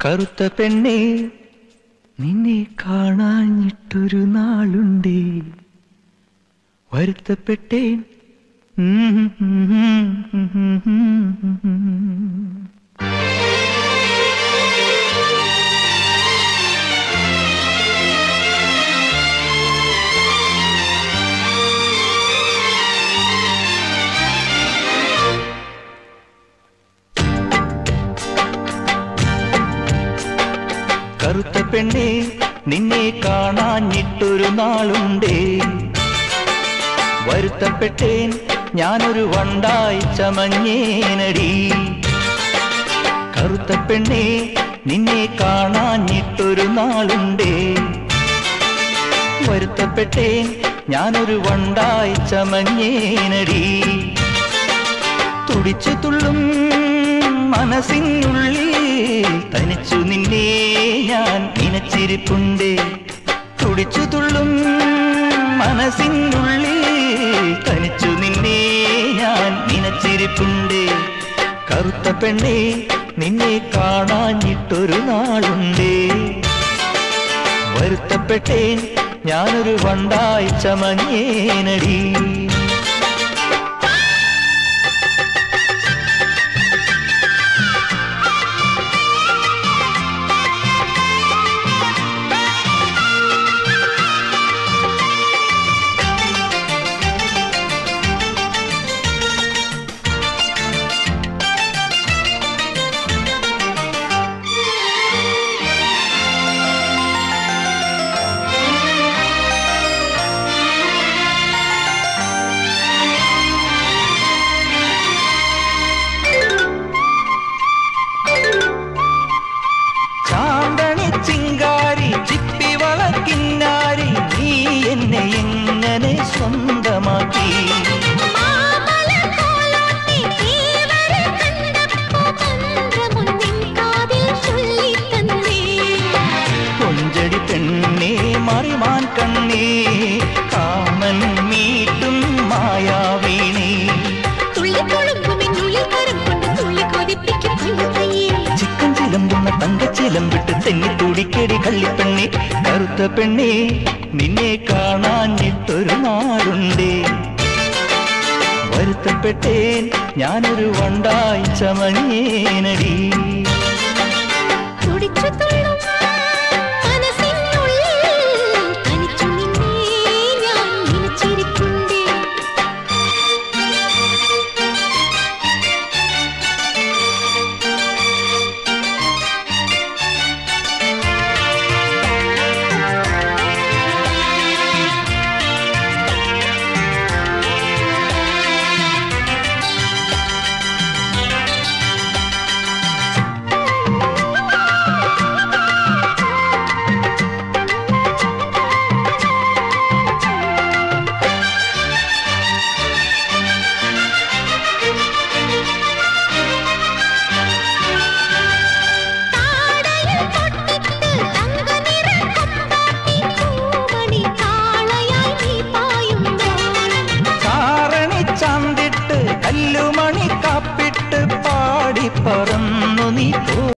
കറുത്ത പെണ്ണേ നിന്നെ കാണാഞ്ഞിട്ടൊരു നാളുണ്ടേ വരുത്തപ്പെട്ടേൻ കറുത്ത പെണ്ണേ നിന്നെ കാണാഞ്ഞിട്ടൊരു നാളുണ്ടേ വരുത്തപ്പെട്ടേൻ ഞാനൊരു വണ്ടായി ചമഞ്ഞേനടി കറുത്ത പെണ്ണേ നിന്നെ കാണാഞ്ഞിട്ടൊരു നാളുണ്ടേ വരുത്തപ്പെട്ടേൻ ഞാനൊരു വണ്ടായി ചമഞ്ഞേനടി തുടിച്ചു തുള്ളും മനസ്സിനുള്ളിൽ തനിച്ചു നിന്നെ ഞാൻ നനച്ചിരിപ്പുണ്ട് തുടിച്ചു തുള്ളും മനസ്സിനുള്ളിൽ തനിച്ചു നിന്നെ ഞാൻ നനച്ചിരിപ്പുണ്ട് കറുത്ത പെണ്ണേ നിന്നെ കാണാഞ്ഞിട്ടൊരു നാളുണ്ടേ വരുത്തപ്പെട്ടേൻ ഞാനൊരു വണ്ടായി ചമഞ്ഞേനടി ചാന്തണി ചിങ്കാരി ചിപ്പി വളക്കിന്നാരി നീ എന്നെ എങ്ങനെ സ്വന്തമാക്കി മാമലക്കോലോട്ടി തീവരെ കണ്ടപ്പോ മന്ത്രമുന്നിൻ കാതിൽ ചൊല്ലിത്തന്നേ. കൊഞ്ചടി പെണ്ണേ മറിമാൻ കണ്ണേ കാമൻ മീട്ടും മായാവീണേ തുള്ളിക്കൊളുമ്പുമെന്നുള്ളിൽ കരം കൊണ്ട് തുള്ളിക്കൊതിപ്പിക്കും കുഞ്ഞുകൈയെ. ചിക്കൻ ചിലമ്പുന്ന തങ്കച്ചിലമ്പിട്ട് തെന്നി തുടിക്കടി കള്ളിപ്പെണ്ണേ കറുത്ത പെണ്ണേ നിന്നെ കാണാഞ്ഞിട്ടൊരു നാളുണ്ടേ വരുത്തപ്പെട്ടേൻ ഞാനൊരു വണ്ടായി ചമഞ്ഞേനടി